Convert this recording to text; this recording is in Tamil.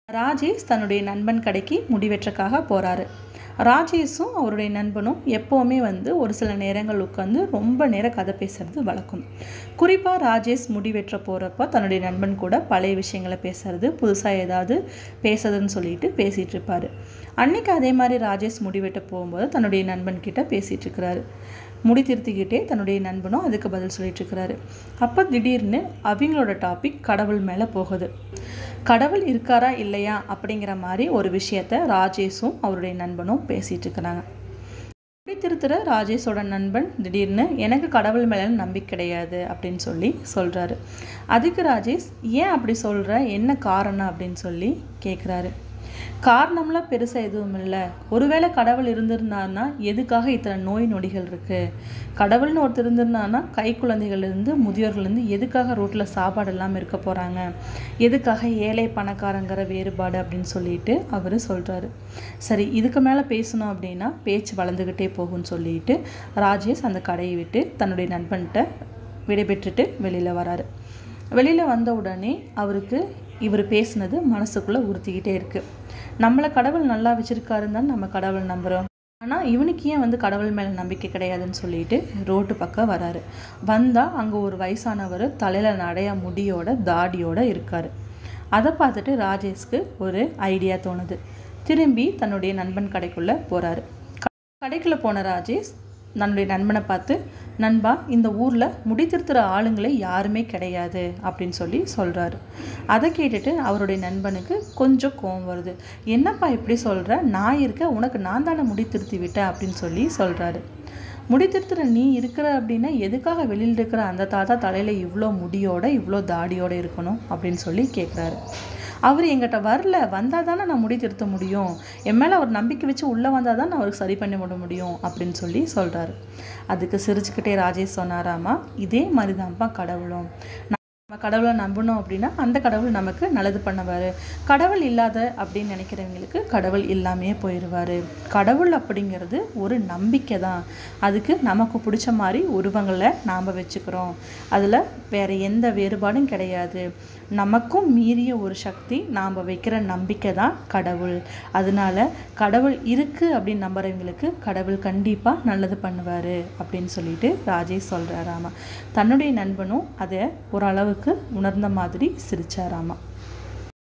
ராஜேஷ் தன்னுடைய நண்பன் கடைக்கு முடிவெற்றக்காக போகிறாரு ராஜேஷும் அவருடைய நண்பனும் எப்போவுமே வந்து ஒரு சில நேரங்கள் உட்காந்து ரொம்ப நேரம் கதை பேசுறது வழக்கம் குறிப்பாக ராஜேஷ் முடிவெற்ற போகிறப்ப தன்னுடைய நண்பன் கூட பழைய விஷயங்களை பேசுறது புதுசாக ஏதாவது பேசுறதுன்னு சொல்லிட்டு பேசிகிட்டு இருப்பார் அன்னைக்கு அதே மாதிரி ராஜேஷ் முடிவெட்ட போகும்போது தன்னுடைய நண்பன் கிட்ட பேசிகிட்டு இருக்கிறாரு முடி திருத்திக்கிட்டே தன்னுடைய நண்பனும் அதுக்கு பதில் சொல்லிட்டு இருக்கிறாரு அப்போ திடீர்னு அவங்களோட டாபிக் கடவுள் மேலே போகுது கடவுள் இருக்காரா இல்லையா அப்படிங்கிற மாதிரி ஒரு விஷயத்த ராஜேஷும் அவருடைய நண்பனும் பேசிகிட்டு இருக்கிறாங்க முடி திருத்துற ராஜேஷோட நண்பன் திடீர்னு எனக்கு கடவுள் மேலே நம்பிக்கை கிடையாது அப்படின்னு சொல்லி சொல்கிறாரு அதுக்கு ராஜேஷ் ஏன் அப்படி சொல்கிற என்ன காரணம் அப்படின்னு சொல்லி கேட்குறாரு காரணம்லாம் பெருசாக எதுவும் இல்லை ஒருவேளை கடவுள் இருந்திருந்தாருன்னா எதுக்காக இத்தனை நோய் நொடிகள் இருக்குது கடவுள்னு ஒருத்தர் இருந்திருந்தாருன்னா கை குழந்தைகள்லேருந்து முதியோர்கள்லேருந்து எதுக்காக ரோட்டில் சாப்பாடு இல்லாமல் இருக்க போகிறாங்க எதுக்காக ஏழை பணக்காரங்கிற வேறுபாடு அப்படின்னு சொல்லிட்டு அவர் சொல்கிறாரு சரி இதுக்கு மேலே பேசணும் அப்படின்னா பேச்சு வளர்ந்துக்கிட்டே போகும்னு சொல்லிட்டு ராஜேஷ் அந்த கடையை விட்டு தன்னுடைய நண்பன்கிட்ட விடைபெற்றுட்டு வெளியில் வராரு வெளியில் வந்த உடனே அவருக்கு இவர் பேசுனது மனசுக்குள்ளே உறுத்திக்கிட்டே இருக்குது நம்மளை கடவுள் நல்லா வச்சுருக்காருன்னு தான் நம்ம கடவுள் நம்புகிறோம் ஆனால் இவனுக்கு ஏன் வந்து கடவுள் மேலே நம்பிக்கை கிடையாதுன்னு சொல்லிட்டு ரோட்டு பக்கம் வராரு வந்தால் அங்கே ஒரு வயசானவர் தலையில் நடைய முடியோட தாடியோட இருக்கார் அதை பார்த்துட்டு ராஜேஷ்க்கு ஒரு ஐடியா தோணுது திரும்பி தன்னுடைய நண்பன் கடைக்குள்ளே போகிறாரு கடைக்குள்ளே போன ராஜேஷ் தன்னுடைய நண்பனை பார்த்து நண்பா இந்த ஊரில் முடித்திருத்துற ஆளுங்களே யாருமே கிடையாது அப்படின்னு சொல்லி சொல்கிறாரு அதை கேட்டுட்டு அவருடைய நண்பனுக்கு கொஞ்சம் கோவம் வருது என்னப்பா இப்படி சொல்கிற நான் இருக்க உனக்கு நான் தானே முடி திருத்தி விட்டேன் அப்படின்னு சொல்லி சொல்கிறாரு முடி திருத்துற நீ இருக்கிற அப்படின்னா எதுக்காக வெளியில் இருக்கிற அந்த தாத்தா தலையில் இவ்வளோ முடியோட இவ்வளோ தாடியோட இருக்கணும் அப்படின்னு சொல்லி கேட்குறாரு அவர் எங்கிட்ட வரல வந்தால் தானே நான் முடி திருத்த முடியும் என் மேலே அவர் நம்பிக்கை வச்சு உள்ளே வந்தால் தான் நான் அவருக்கு சரி பண்ணி விட முடியும் அப்படின்னு சொல்லி சொல்கிறாரு அதுக்கு சிரிச்சுக்கிட்டே ராஜேஷ் சொன்னாராமா இதே மாதிரி தான்ப்பா கடவுளும் நம்ம கடவுளை நம்பணும் அப்படின்னா அந்த கடவுள் நமக்கு நல்லது பண்ணுவார் கடவுள் இல்லாத அப்படின்னு நினைக்கிறவங்களுக்கு கடவுள் இல்லாமையே போயிடுவார் கடவுள் அப்படிங்கிறது ஒரு நம்பிக்கை தான் அதுக்கு நமக்கு பிடிச்ச மாதிரி உருவங்களை நாம் வச்சுக்கிறோம் அதில் வேறு எந்த வேறுபாடும் கிடையாது நமக்கும் மீறிய ஒரு சக்தி நாம் வைக்கிற நம்பிக்கை தான் கடவுள் அதனால கடவுள் இருக்குது அப்படின்னு நம்புறவங்களுக்கு கடவுள் கண்டிப்பாக நல்லது பண்ணுவார் அப்படின்னு சொல்லிட்டு ராஜேஷ் சொல்கிறாராமா தன்னுடைய நண்பனும் அதை ஓரளவுக்கு உணர்ந்த மாதிரி சிரிச்சாராமா